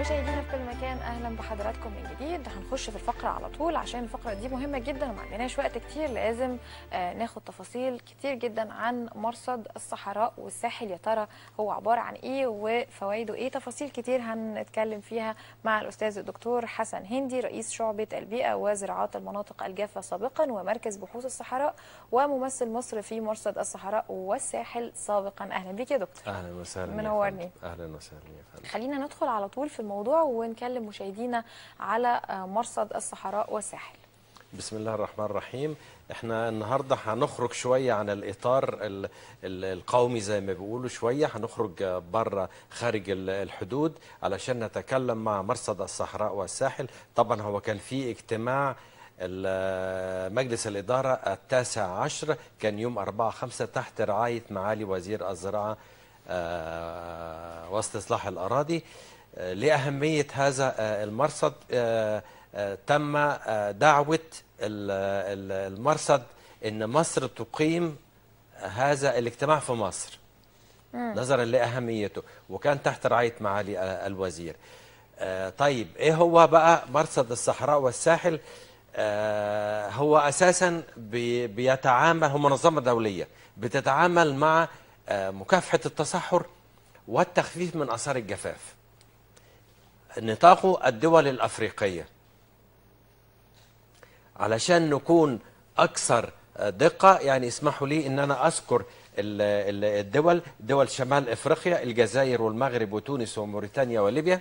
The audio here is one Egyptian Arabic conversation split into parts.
مشاهدينا في كل مكان اهلا بحضراتكم من جديد هنخش في الفقره على طول عشان الفقره دي مهمه جدا وما عندناش وقت كتير لازم آه، ناخد تفاصيل كتير جدا عن مرصد الصحراء والساحل يا ترى هو عباره عن ايه وفوائده ايه تفاصيل كتير هنتكلم فيها مع الاستاذ الدكتور حسن هندي رئيس شعبه البيئه وزراعات المناطق الجافه سابقا ومركز بحوث الصحراء وممثل مصر في مرصد الصحراء والساحل سابقا اهلا بيك يا دكتور اهلا وسهلا يا منورني. فندم. اهلا وسهلا يا فندم خلينا ندخل على طول في الموضوع ونكلم مشاهدينا على آه، مرصد الصحراء والساحل بسم الله الرحمن الرحيم احنا النهارده هنخرج شويه عن الاطار ال- ال- القومي زي ما بيقولوا شويه هنخرج بره خارج ال- الحدود علشان نتكلم مع مرصد الصحراء والساحل طبعا هو كان في اجتماع ال- مجلس الإدارة التاسع عشر كان يوم 4 5 تحت رعاية معالي وزير الزراعة آه، واستصلاح الأراضي آه، لأهمية هذا آه، المرصد آه، آه، تم آه، دعوة ال- ال- المرصد أن مصر تقيم هذا الاجتماع في مصر نظرا لأهميته وكان تحت رعاية معالي آه، الوزير آه، طيب ايه هو بقى مرصد الصحراء والساحل آه، هو اساسا بي- بيتعامل هو منظمه دوليه بتتعامل مع آه، مكافحه التصحر والتخفيف من اثار الجفاف نطاقه الدول الافريقيه علشان نكون اكثر دقه يعني اسمحوا لي ان انا اذكر ال- ال- الدول دول شمال افريقيا الجزائر والمغرب وتونس وموريتانيا وليبيا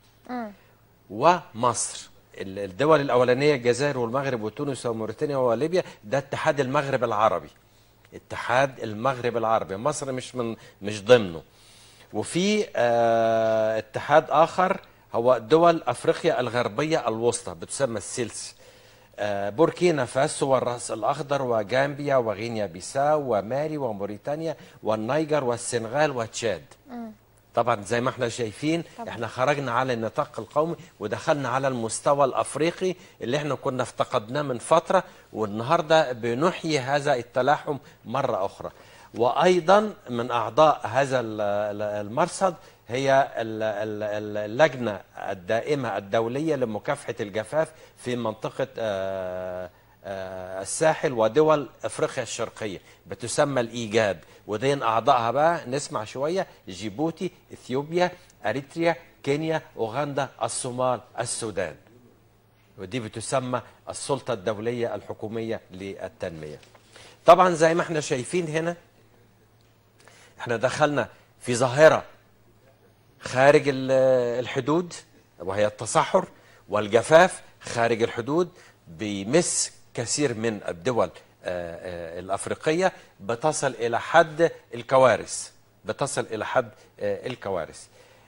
ومصر ال- الدول الاولانيه الجزائر والمغرب وتونس وموريتانيا وليبيا ده اتحاد المغرب العربي اتحاد المغرب العربي مصر مش من مش ضمنه وفي آه اتحاد اخر هو دول افريقيا الغربيه الوسطى بتسمى السيلس آه بوركينا فاسو والراس الاخضر وجامبيا وغينيا بيساو ومالي وموريتانيا والنيجر والسنغال وتشاد طبعا زي ما احنا شايفين طبعا. احنا خرجنا على النطاق القومي ودخلنا على المستوى الافريقي اللي احنا كنا افتقدناه من فتره والنهارده بنحيي هذا التلاحم مره اخرى وايضا من اعضاء هذا ال- ال- المرصد هي ال- ال- ال- اللجنه الدائمه الدوليه لمكافحه الجفاف في منطقه آه، آه، الساحل ودول افريقيا الشرقيه بتسمى الايجاد ودين اعضائها بقى نسمع شويه جيبوتي اثيوبيا اريتريا كينيا اوغندا الصومال السودان ودي بتسمى السلطه الدوليه الحكوميه للتنميه طبعا زي ما احنا شايفين هنا احنا دخلنا في ظاهره خارج ال- الحدود وهي التصحر والجفاف خارج الحدود بيمس كثير من الدول آه، آه، الافريقيه بتصل الى حد الكوارث بتصل الى حد آه، الكوارث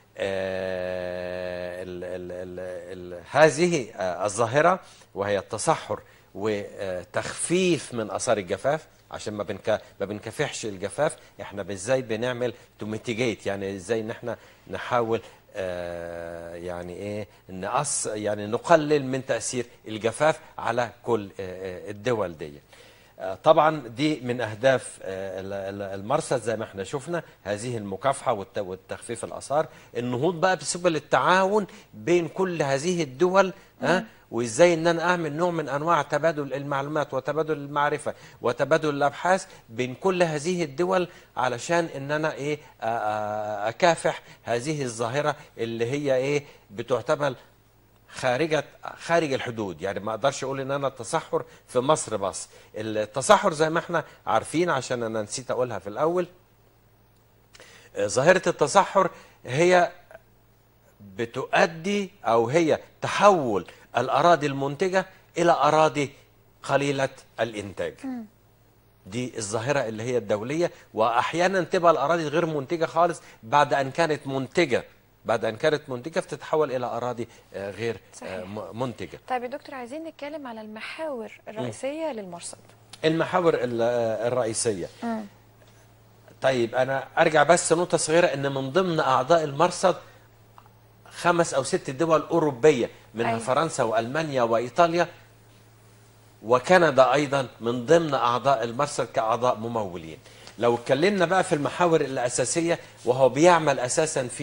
آه، ال- ال- ال- ال- هذه آه، الظاهره وهي التصحر وتخفيف من اثار الجفاف عشان ما بنك ما بنكافحش الجفاف احنا ازاي بنعمل تو ميتيجيت يعني ازاي ان احنا نحاول آه يعني ايه نقص يعني نقلل من تاثير الجفاف على كل آه آه، الدول دي آه، طبعا دي من اهداف آه، ال- ال- المرصد زي ما احنا شفنا هذه المكافحه والت- والتخفيف الاثار النهوض بقى بسبل التعاون بين كل هذه الدول ها وازاي ان انا اعمل نوع من انواع تبادل المعلومات وتبادل المعرفه وتبادل الابحاث بين كل هذه الدول علشان ان انا ايه آ- آ- اكافح هذه الظاهره اللي هي ايه بتعتبر خارجة خارج الحدود يعني ما اقدرش اقول ان انا التصحر في مصر بس التصحر زي ما احنا عارفين عشان انا نسيت اقولها في الاول آه، ظاهرة التصحر هي بتؤدي او هي تحول الاراضي المنتجة الى اراضي قليلة الانتاج دي الظاهرة اللي هي الدولية وأحيانا تبقى الأراضي غير منتجة خالص بعد أن كانت منتجة بعد أن كانت منتجة بتتحول إلى أراضي آه، غير آه، صحيح. م- منتجة طيب يا دكتور عايزين نتكلم على المحاور الرئيسيه للمرصد المحاور ال- آه، الرئيسية طيب أنا أرجع بس نقطة صغيرة إن من ضمن أعضاء المرصد خمس أو ست دول أوروبية منها أيوة. أيوة. فرنسا وألمانيا وإيطاليا وكندا ايضا من ضمن اعضاء المرصد كاعضاء ممولين لو اتكلمنا بقى في المحاور الاساسيه وهو بيعمل اساسا في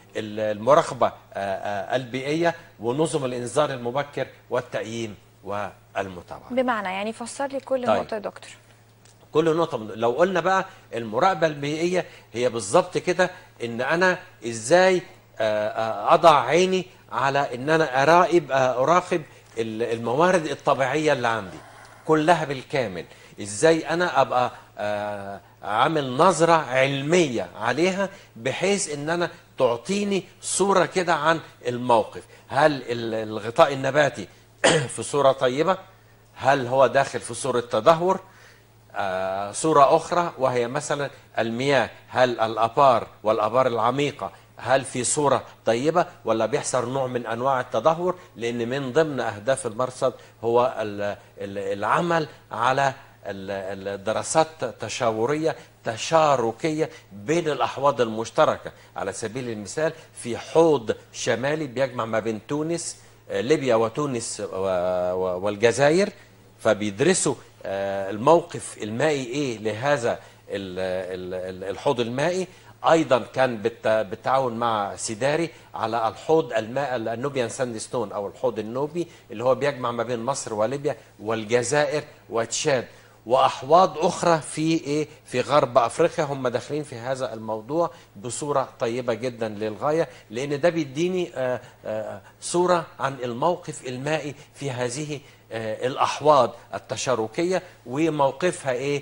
ال- المراقبه آه، آه، البيئيه ونظم الانذار المبكر والتقييم والمتابعه بمعنى يعني فسر لي كل طيب. نقطه يا دكتور كل نقطة من لو قلنا بقى المراقبة البيئية هي بالظبط كده إن أنا إزاي آه، آه، أضع عيني على إن أنا أراقب آه، أراقب ال- الموارد الطبيعية اللي عندي كلها بالكامل إزاي أنا أبقى آه، عامل نظرة علمية عليها بحيث إن أنا تعطيني صورة كده عن الموقف هل ال- الغطاء النباتي في صورة طيبة هل هو داخل في صورة تدهور آه، صورة أخرى وهي مثلا المياه هل الآبار والآبار العميقة هل في صورة طيبة ولا بيحصل نوع من أنواع التدهور لأن من ضمن أهداف المرصد هو ال- ال- العمل على ال- الدراسات تشاورية تشاركية بين الأحواض المشتركة على سبيل المثال في حوض شمالي بيجمع ما بين تونس آه، ليبيا وتونس و- و- والجزائر فبيدرسوا آه، الموقف المائي ايه لهذا ال- ال- ال- الحوض المائي ايضا كان بالت- بالتعاون مع سيداري على الحوض الماء النوبيان ساندستون او الحوض النوبي اللي هو بيجمع ما بين مصر وليبيا والجزائر وتشاد واحواض اخرى في ايه في غرب افريقيا هم داخلين في هذا الموضوع بصوره طيبه جدا للغايه لان ده بيديني آه، آه، صوره عن الموقف المائي في هذه آه، الاحواض التشاركيه وموقفها ايه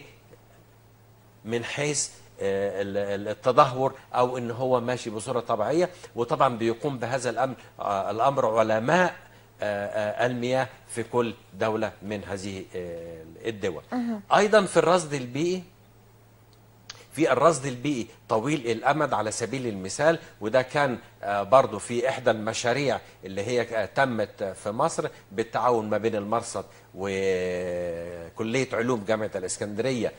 من حيث آه، ال- ال- التدهور او ان هو ماشي بصوره طبيعيه وطبعا بيقوم بهذا الامر آه، الامر علماء آه، آه، المياه في كل دوله من هذه آه، الدول. ايضا في الرصد البيئي في الرصد البيئي طويل الامد على سبيل المثال وده كان آه، برضو في احدى المشاريع اللي هي آه، تمت في مصر بالتعاون ما بين المرصد وكليه علوم جامعه الاسكندريه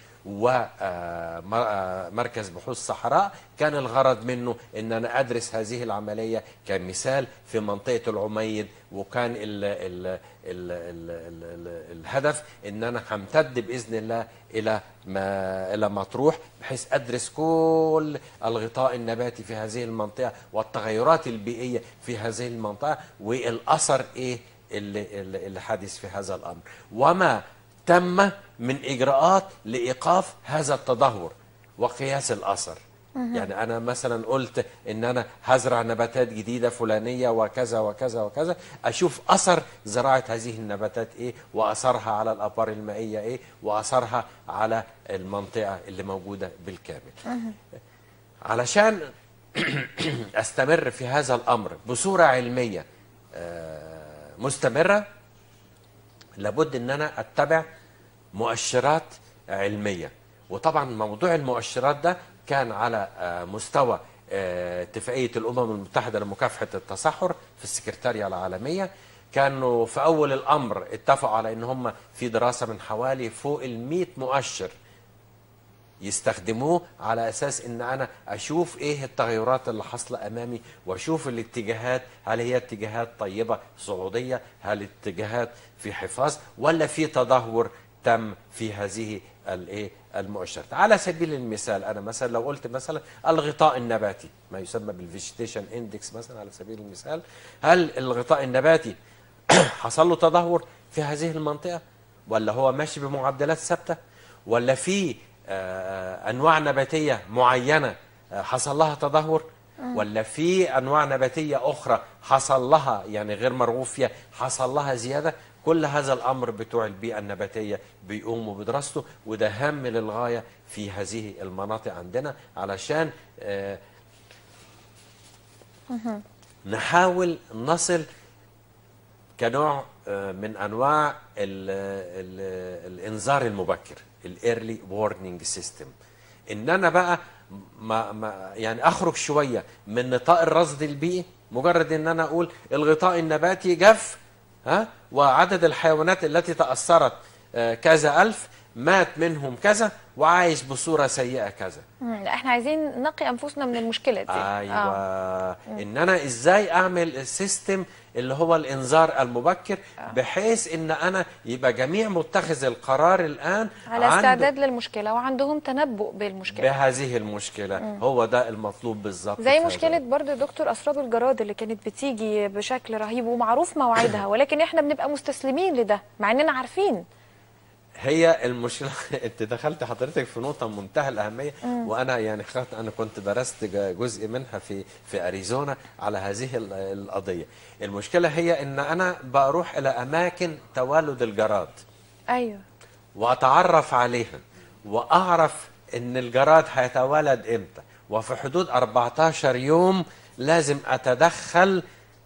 ومركز بحوث صحراء كان الغرض منه ان انا ادرس هذه العمليه كمثال في منطقه العميد وكان ال ال ال ال ال ال الهدف ان انا همتد باذن الله الى ما الى مطروح بحيث ادرس كل الغطاء النباتي في هذه المنطقه والتغيرات البيئيه في هذه المنطقه والاثر ايه اللي, اللي اللي حادث في هذا الامر وما تم من اجراءات لايقاف هذا التدهور وقياس الاثر يعني انا مثلا قلت ان انا هزرع نباتات جديده فلانيه وكذا وكذا وكذا اشوف اثر زراعه هذه النباتات ايه واثرها على الابار المائيه ايه واثرها على المنطقه اللي موجوده بالكامل علشان استمر في هذا الامر بصوره علميه آه، مستمره لابد ان انا اتبع مؤشرات علميه وطبعا موضوع المؤشرات ده كان على آه، مستوى آه، اتفاقيه الامم المتحده لمكافحه التصحر في السكرتاريه العالميه كانوا في اول الامر اتفقوا على ان هم في دراسه من حوالي فوق ال 100 مؤشر يستخدموه على اساس ان انا اشوف ايه التغيرات اللي حاصله امامي واشوف الاتجاهات هل هي اتجاهات طيبه صعوديه هل اتجاهات في حفاظ ولا في تدهور تم في هذه الايه المؤشرات على سبيل المثال انا مثلا لو قلت مثلا الغطاء النباتي ما يسمى بالفيجيتيشن اندكس مثلا على سبيل المثال هل الغطاء النباتي حصل له تدهور في هذه المنطقه ولا هو ماشي بمعدلات ثابته ولا في آه، انواع نباتيه معينه آه، حصل لها تدهور ولا في انواع نباتيه اخرى حصل لها يعني غير مرغوب فيها حصل لها زياده كل هذا الامر بتوع البيئه النباتيه بيقوموا بدراسته وده هام للغايه في هذه المناطق عندنا علشان آه، نحاول نصل كنوع آه، من انواع ال ال الانذار المبكر الايرلي وورنينج سيستم ان انا بقى ما ما يعني اخرج شويه من نطاق الرصد البيئي مجرد ان انا اقول الغطاء النباتي جف ها وعدد الحيوانات التي تاثرت آه، كذا الف مات منهم كذا وعايش بصوره سيئه كذا مم، لا احنا عايزين نقي انفسنا من المشكله دي ايوه آه. ان انا ازاي اعمل السيستم اللي هو الانذار المبكر بحيث ان انا يبقى جميع متخذ القرار الان على عنده- استعداد للمشكله وعندهم تنبؤ بالمشكله بهذه المشكله هو ده المطلوب بالظبط زي في مشكله هذا. برضه دكتور اسراب الجراد اللي كانت بتيجي بشكل رهيب ومعروف مواعيدها ولكن احنا بنبقى مستسلمين لده مع اننا عارفين هي المشكله انت دخلت حضرتك في نقطه منتهى الاهميه وانا يعني خدت انا كنت درست ج- جزء منها في في اريزونا على هذه ال- القضيه المشكله هي ان انا بروح الى اماكن توالد الجراد ايوه واتعرف عليها واعرف ان الجراد هيتولد امتى وفي حدود 14 يوم لازم اتدخل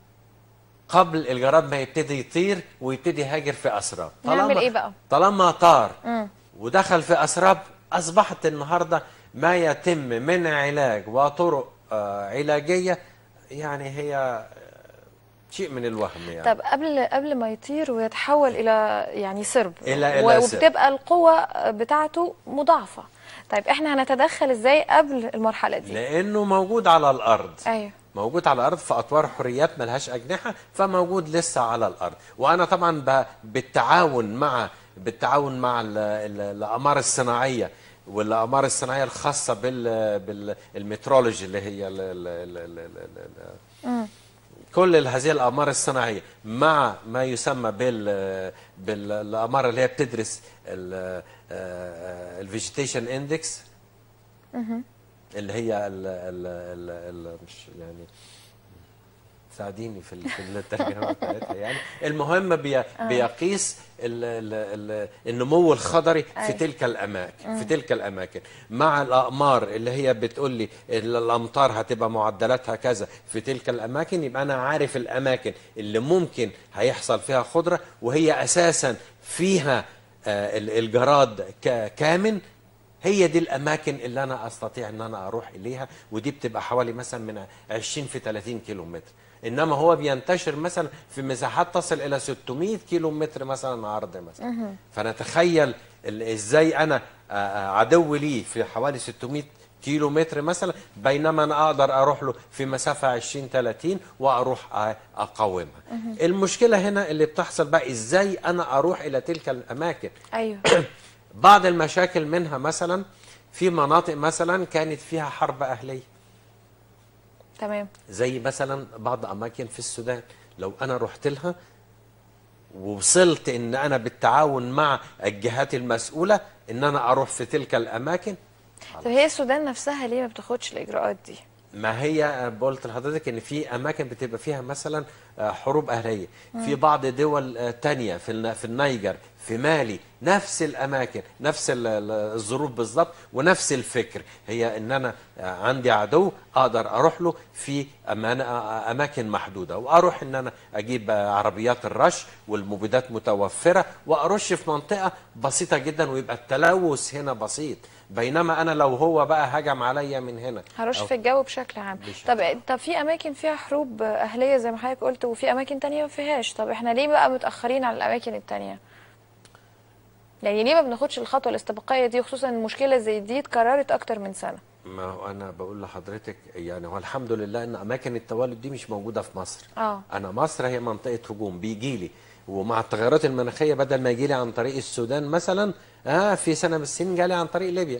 قبل الجراد ما يبتدي يطير ويبتدي يهاجر في اسراب نعمل إيه بقى؟ طالما طار ودخل في اسراب اصبحت النهارده ما يتم من علاج وطرق آه، علاجيه يعني هي آه، شيء من الوهم يعني طب قبل قبل ما يطير ويتحول الى يعني سرب إلى- إلى و- سرب. وبتبقى القوه بتاعته مضاعفه طيب احنا هنتدخل ازاي قبل المرحله دي لانه موجود على الارض ايوه موجود على الارض في اطوار حريات ملهاش اجنحه فموجود لسه على الارض وانا طبعا ب- بالتعاون مع بالتعاون مع ال- ال- الاقمار الصناعيه والاقمار الصناعيه الخاصه بال بالمترولوجي اللي هي ال ال ال ال ال ال كل هذه الاقمار الصناعيه مع ما يسمى بال بالاقمار اللي هي بتدرس الفيجيتيشن اندكس اللي هي ال ال ال ال مش يعني ساعديني في ال- في الترجمه بتاعتها يعني المهم بي بيقيس ال ال ال النمو الخضري في أيوة. تلك الاماكن في تلك الاماكن مع الاقمار اللي هي بتقول لي ال- الامطار هتبقى معدلاتها كذا في تلك الاماكن يبقى انا عارف الاماكن اللي ممكن هيحصل فيها خضره وهي اساسا فيها آه، ال- الجراد ك- كامن هي دي الاماكن اللي انا استطيع ان انا اروح اليها ودي بتبقى حوالي مثلا من 20 في 30 كيلو متر انما هو بينتشر مثلا في مساحات تصل الى 600 كيلو متر مثلا عرض مثلا فنتخيل ال- ازاي انا آه، آه، عدو لي في حوالي 600 كيلو متر مثلا بينما انا اقدر اروح له في مسافه 20 30 واروح آه، اقاومها المشكله هنا اللي بتحصل بقى ازاي انا اروح الى تلك الاماكن ايوه بعض المشاكل منها مثلا في مناطق مثلا كانت فيها حرب أهلية تمام زي مثلا بعض أماكن في السودان لو أنا رحت لها ووصلت ان انا بالتعاون مع الجهات المسؤوله ان انا اروح في تلك الاماكن طب هي السودان نفسها ليه ما بتاخدش الاجراءات دي ما هي قلت لحضرتك ان في اماكن بتبقى فيها مثلا آه، حروب اهليه في بعض دول آه، تانية في الن- في النيجر في مالي نفس الاماكن نفس ال- ال- الظروف بالظبط ونفس الفكر هي ان انا آه، عندي عدو اقدر اروح له في أمان- آه، اماكن محدوده واروح ان انا اجيب آه، عربيات الرش والمبيدات متوفره وارش في منطقه بسيطه جدا ويبقى التلوث هنا بسيط بينما انا لو هو بقى هجم عليا من هنا هرش أو- في الجو بشكل عام بشكل طب طب في اماكن فيها حروب اهليه زي ما حضرتك قلت وفي اماكن تانية ما فيهاش طب احنا ليه بقى متاخرين على الاماكن التانية يعني ليه ما بناخدش الخطوه الاستباقيه دي خصوصا إن مشكله زي دي اتكررت اكتر من سنه ما هو انا بقول لحضرتك يعني هو الحمد لله ان اماكن التولد دي مش موجوده في مصر اه انا مصر هي منطقه هجوم بيجي لي ومع التغيرات المناخيه بدل ما يجي لي عن طريق السودان مثلا اه في سنه من السنين جالي عن طريق ليبيا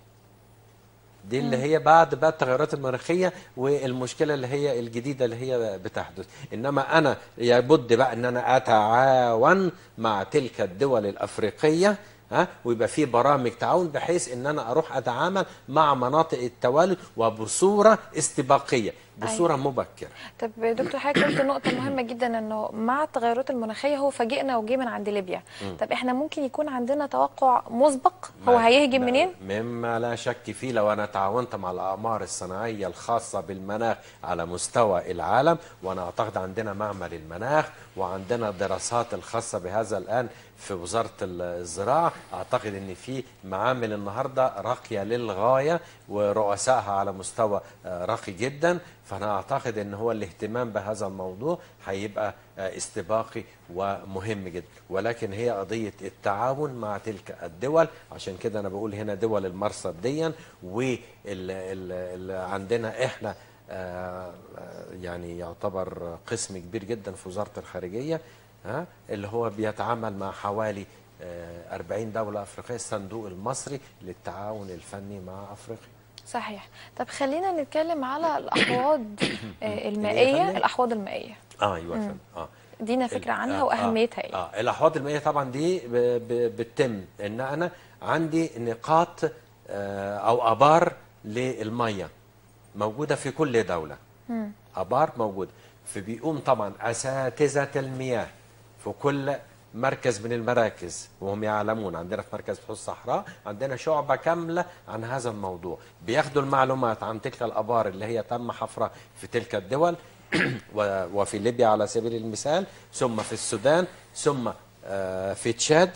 دي اللي هي بعد بقى التغيرات المناخيه والمشكله اللي هي الجديده اللي هي بتحدث انما انا يبد بقى ان انا اتعاون مع تلك الدول الافريقيه ها ويبقى في برامج تعاون بحيث ان انا اروح اتعامل مع مناطق التوالد وبصوره استباقيه بصوره مبكره طب دكتور حضرتك قلت نقطة مهمة جدا انه مع التغيرات المناخية هو فاجئنا وجه من عند ليبيا طب احنا ممكن يكون عندنا توقع مسبق هو ما- هيهجم ما- منين؟ مما لا شك فيه لو انا تعاونت مع الاقمار الصناعيه الخاصه بالمناخ على مستوى العالم وانا اعتقد عندنا معمل المناخ وعندنا دراسات الخاصه بهذا الان في وزاره ال- الزراعه اعتقد ان في معامل النهارده راقيه للغايه ورؤسائها على مستوى آه، راقي جدا فانا اعتقد ان هو الاهتمام بهذا الموضوع هيبقى آه، استباقي ومهم جدا ولكن هي قضيه التعاون مع تلك الدول عشان كده انا بقول هنا دول المرصد ديا واللي عندنا احنا آه، آه، يعني يعتبر قسم كبير جدا في وزاره الخارجيه ها اللي هو بيتعامل مع حوالي آه، 40 دوله افريقيه الصندوق المصري للتعاون الفني مع افريقيا صحيح طب خلينا نتكلم على الاحواض آه، اللي هي المائيه فندم؟ الاحواض المائيه اه ايوه فندم اه ادينا فكره ال- عنها آه، واهميتها ايه اه الاحواض المائيه طبعا دي ب- ب- بتتم ان انا عندي نقاط آه، او ابار للميه موجوده في كل دوله ابار موجوده فبيقوم طبعا اساتذه المياه في كل مركز من المراكز وهم يعلمون عندنا في مركز بحوث الصحراء عندنا شعبة كاملة عن هذا الموضوع بياخدوا المعلومات عن تلك الأبار اللي هي تم حفرها في تلك الدول و- وفي ليبيا على سبيل المثال ثم في السودان ثم آه، في تشاد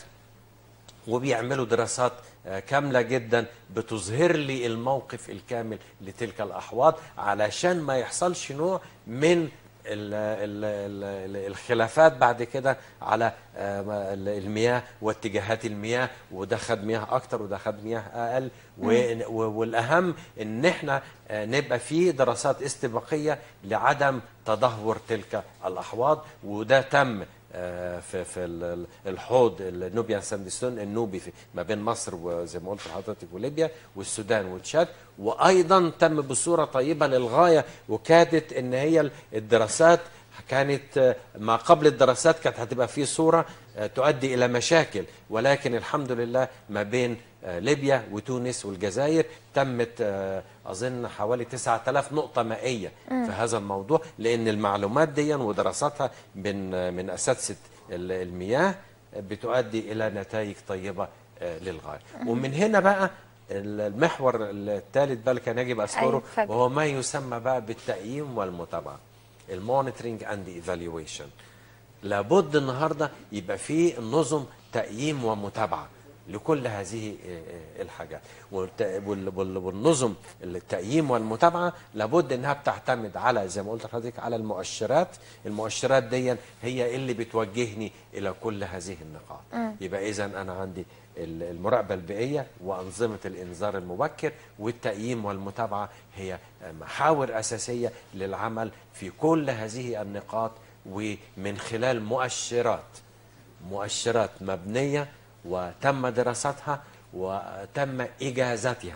وبيعملوا دراسات آه، كاملة جدا بتظهر لي الموقف الكامل لتلك الأحواض علشان ما يحصلش نوع من ال ال ال الخلافات بعد كده على آه، ما- ال- المياه واتجاهات المياه وده خد مياه اكتر وده خد مياه اقل و- و- والاهم ان احنا آه، نبقى في دراسات استباقيه لعدم تدهور تلك الاحواض وده تم آه، في في ال- ال- الحوض النوبيان ساندستون النوبي في ما بين مصر وزي ما قلت لحضرتك وليبيا والسودان وتشاد وايضا تم بصوره طيبه للغايه وكادت ان هي ال- الدراسات كانت آه، ما قبل الدراسات كانت هتبقى في صوره آه، تؤدي الى مشاكل ولكن الحمد لله ما بين آه، ليبيا وتونس والجزائر تمت آه، اظن حوالي 9000 نقطه مائيه في هذا الموضوع لان المعلومات دي ودراساتها من آه، من اساتذه ال- المياه بتؤدي الى نتائج طيبه آه، للغايه ومن هنا بقى المحور الثالث بقى اللي كان يجب أيوة، اذكره اتفضل. وهو ما يسمى بقى بالتقييم والمتابعه المونيتورنج اند ايفالويشن لابد النهارده يبقى في نظم تقييم ومتابعه لكل هذه آه، آه، الحاجات والت- وال- وال- والنظم التقييم والمتابعه لابد انها بتعتمد على زي ما قلت لحضرتك على المؤشرات المؤشرات دي هي اللي بتوجهني الى كل هذه النقاط يبقى اذا انا عندي ال- المراقبه البيئيه وانظمه الانذار المبكر والتقييم والمتابعه هي محاور اساسيه للعمل في كل هذه النقاط ومن خلال مؤشرات مؤشرات مبنيه وتم دراستها وتم اجازتها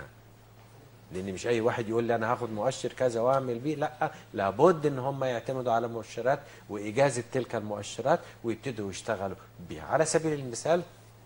لان مش اي واحد يقول لي انا هاخد مؤشر كذا واعمل بيه لا لابد ان هم يعتمدوا على مؤشرات واجازه تلك المؤشرات ويبتدوا يشتغلوا بيها على سبيل المثال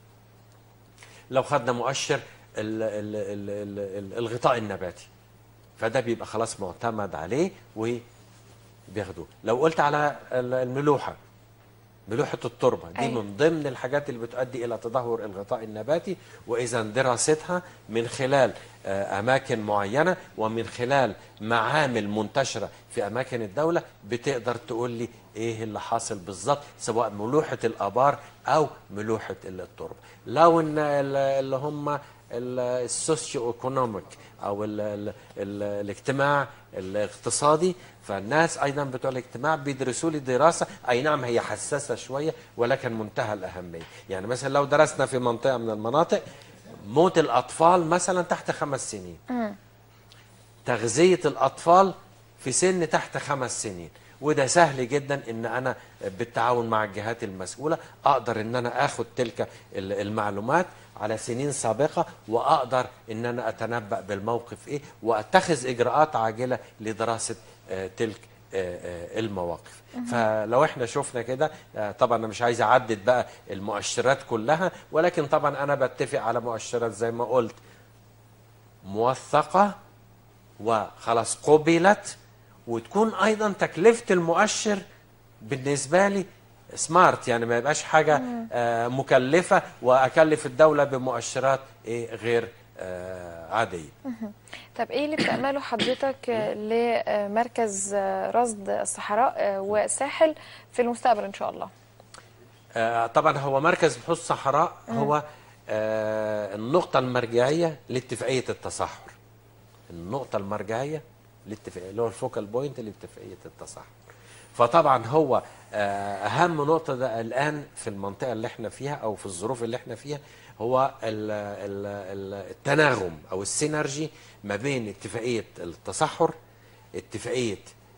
لو خدنا مؤشر ال ال ال ال ال الغطاء النباتي فده بيبقى خلاص معتمد عليه وبياخدوه لو قلت على ال- الملوحه ملوحة التربة دي أيوة. من ضمن الحاجات اللي بتؤدي إلى تدهور الغطاء النباتي وإذا دراستها من خلال آه، أماكن معينة ومن خلال معامل منتشرة في أماكن الدولة بتقدر تقول لي إيه اللي حاصل بالظبط سواء ملوحة الآبار أو ملوحة التربة لو إن ال- اللي هم السوسيو ايكونوميك او ال ال ال الاجتماع الاقتصادي فالناس ايضا بتوع الاجتماع بيدرسوا لي دراسه اي نعم هي حساسه شويه ولكن منتهى الاهميه يعني مثلا لو درسنا في منطقه من المناطق موت الاطفال مثلا تحت خمس سنين تغذية الأطفال في سن تحت خمس سنين وده سهل جدا ان انا بالتعاون مع الجهات المسؤولة اقدر ان انا اخد تلك ال- المعلومات على سنين سابقة واقدر ان انا اتنبأ بالموقف ايه واتخذ اجراءات عاجلة لدراسة آه، تلك آه، آه، المواقف فلو احنا شفنا كده آه، طبعا انا مش عايز اعدد بقى المؤشرات كلها ولكن طبعا انا بتفق على مؤشرات زي ما قلت موثقة وخلاص قبلت وتكون ايضا تكلفه المؤشر بالنسبه لي سمارت يعني ما يبقاش حاجه آه مكلفه واكلف الدوله بمؤشرات ايه غير آه عاديه طب ايه اللي بتعمله حضرتك آه، لمركز آه، رصد الصحراء آه، والساحل في المستقبل ان شاء الله آه طبعا هو مركز بحوث الصحراء هو آه النقطه المرجعيه لاتفاقيه التصحر النقطه المرجعيه لاتفاقيه اللي هو الفوكال بوينت لاتفاقيه التصحر فطبعا هو آه، اهم نقطه ده الان في المنطقه اللي احنا فيها او في الظروف اللي احنا فيها هو ال- ال- ال- التناغم او السينرجي ما بين اتفاقيه التصحر اتفاقيه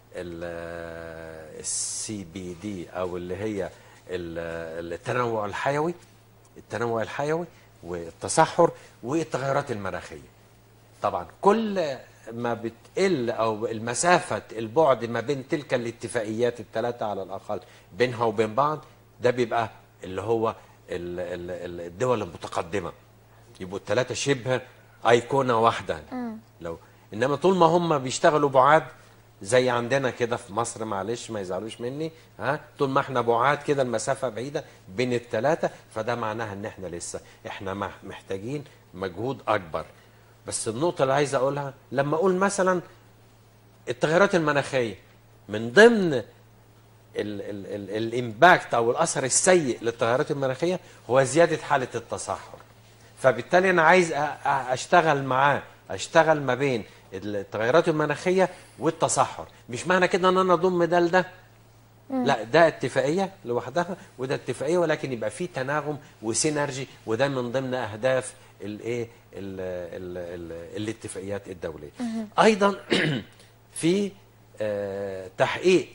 السي بي دي او اللي هي ال- التنوع الحيوي التنوع الحيوي والتصحر والتغيرات المناخيه طبعا كل ما بتقل او المسافه البعد ما بين تلك الاتفاقيات الثلاثه على الاقل بينها وبين بعض ده بيبقى اللي هو ال- ال- ال- الدول المتقدمه يبقوا الثلاثه شبه ايقونه واحده لو انما طول ما هم بيشتغلوا بعاد زي عندنا كده في مصر معلش ما يزعلوش مني ها طول ما احنا بعاد كده المسافه بعيده بين الثلاثه فده معناها ان احنا لسه احنا مح- محتاجين مجهود اكبر بس النقطه اللي عايز اقولها لما اقول مثلا التغيرات المناخيه من ضمن ال- ال- ال- الامباكت او الاثر السيء للتغيرات المناخيه هو زياده حاله التصحر فبالتالي انا عايز أ- أ- اشتغل معاه اشتغل ما بين التغيرات المناخيه والتصحر مش معنى كده ان انا اضم ده لده لا ده اتفاقيه لوحدها وده اتفاقيه ولكن يبقى في تناغم وسينرجي وده من ضمن اهداف الايه ال- ال- ال- الاتفاقيات الدوليه ايضا في آه، تحقيق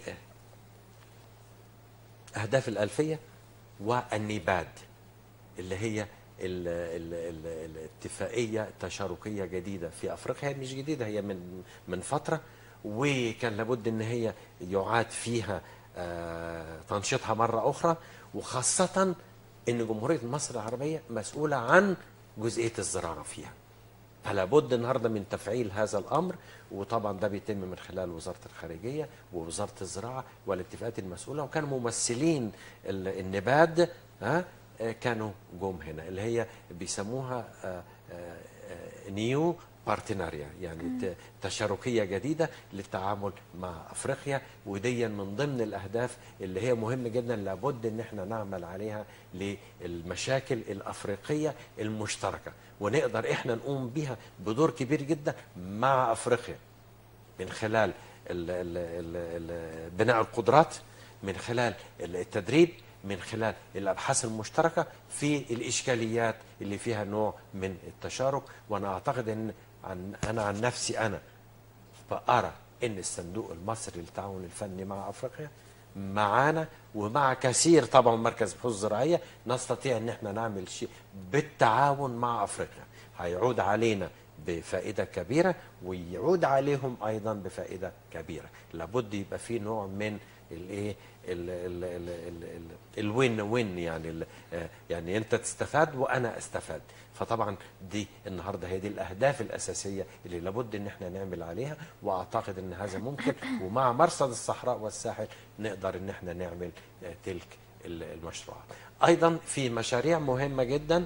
اهداف الالفيه والنيباد اللي هي ال ال ال الاتفاقيه تشاركيه جديده في افريقيا هي مش جديده هي من من فتره وكان لابد ان هي يعاد فيها آه، تنشيطها مره اخرى وخاصه ان جمهوريه مصر العربيه مسؤوله عن جزئيه الزراعه فيها فلا بد النهارده من تفعيل هذا الامر وطبعا ده بيتم من خلال وزاره الخارجيه ووزاره الزراعه والاتفاقات المسؤوله وكان ممثلين ال- النباد ها آه، كانوا جم هنا اللي هي بيسموها آه، آه، آه، نيو بارتناريا يعني ت- تشاركيه جديده للتعامل مع افريقيا ودي من ضمن الاهداف اللي هي مهم جدا لابد ان احنا نعمل عليها للمشاكل الافريقيه المشتركه ونقدر احنا نقوم بها بدور كبير جدا مع افريقيا من خلال ال ال ال ال بناء القدرات من خلال التدريب من خلال الابحاث المشتركه في الاشكاليات اللي فيها نوع من التشارك وانا اعتقد ان عن انا عن نفسي انا فارى ان الصندوق المصري للتعاون الفني مع افريقيا معانا ومع كثير طبعا مركز بحوث زراعيه نستطيع ان احنا نعمل شيء بالتعاون مع افريقيا هيعود علينا بفائده كبيره ويعود عليهم ايضا بفائده كبيره لابد يبقى في نوع من الايه ال- ال- ال- ال- ال- الوين وين يعني ال- آه، يعني انت تستفاد وانا استفاد فطبعا دي النهارده هي دي الاهداف الاساسيه اللي لابد ان احنا نعمل عليها واعتقد ان هذا ممكن ومع مرصد الصحراء والساحل نقدر ان احنا نعمل آه، تلك ال- المشروعات ايضا في مشاريع مهمه جدا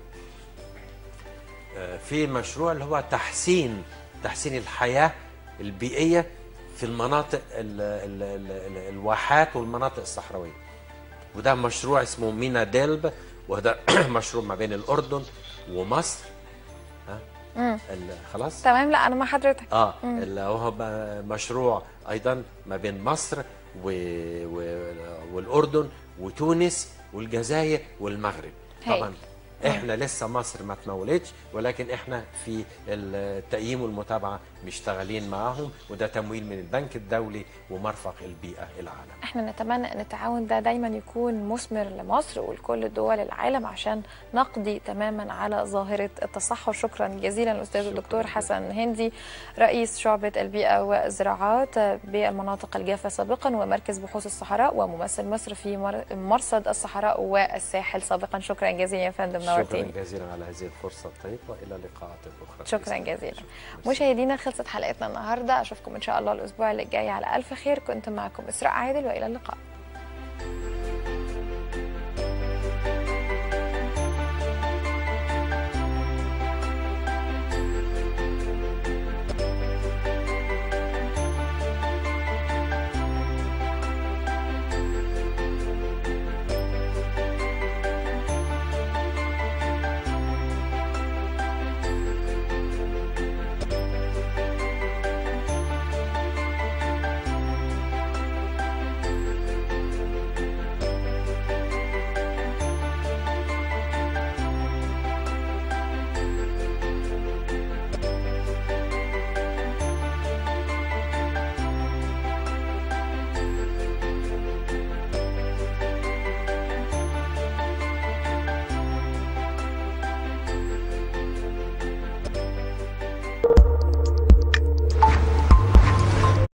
آه، في مشروع اللي هو تحسين تحسين الحياه البيئيه في المناطق ال ال ال ال الواحات والمناطق الصحراويه وده مشروع اسمه مينا ديلب وده مشروع ما بين الاردن ومصر ها ال- خلاص تمام لا انا مع حضرتك اه اللي هو ب- مشروع ايضا ما بين مصر و... و... والاردن وتونس والجزائر والمغرب هاي. طبعا احنا لسه مصر ما تمولتش ولكن احنا في التقييم والمتابعه مشتغلين معاهم وده تمويل من البنك الدولي ومرفق البيئه العالمي احنا نتمنى ان التعاون ده دايما يكون مثمر لمصر ولكل دول العالم عشان نقضي تماما على ظاهره التصحر شكرا جزيلا الاستاذ شكراً الدكتور جزيلاً. حسن هندي رئيس شعبه البيئه والزراعات بالمناطق الجافه سابقا ومركز بحوث الصحراء وممثل مصر في مر- مرصد الصحراء والساحل سابقا شكرا جزيلا يا فندم شكرا نورتيني جزيلا على هذه الفرصه الطيبه والى لقاءات اخرى شكرا جزيلا مشاهدينا خلصت حلقتنا النهارده اشوفكم ان شاء الله الاسبوع اللي جاي على الف خير كنت معكم اسراء عادل والى اللقاء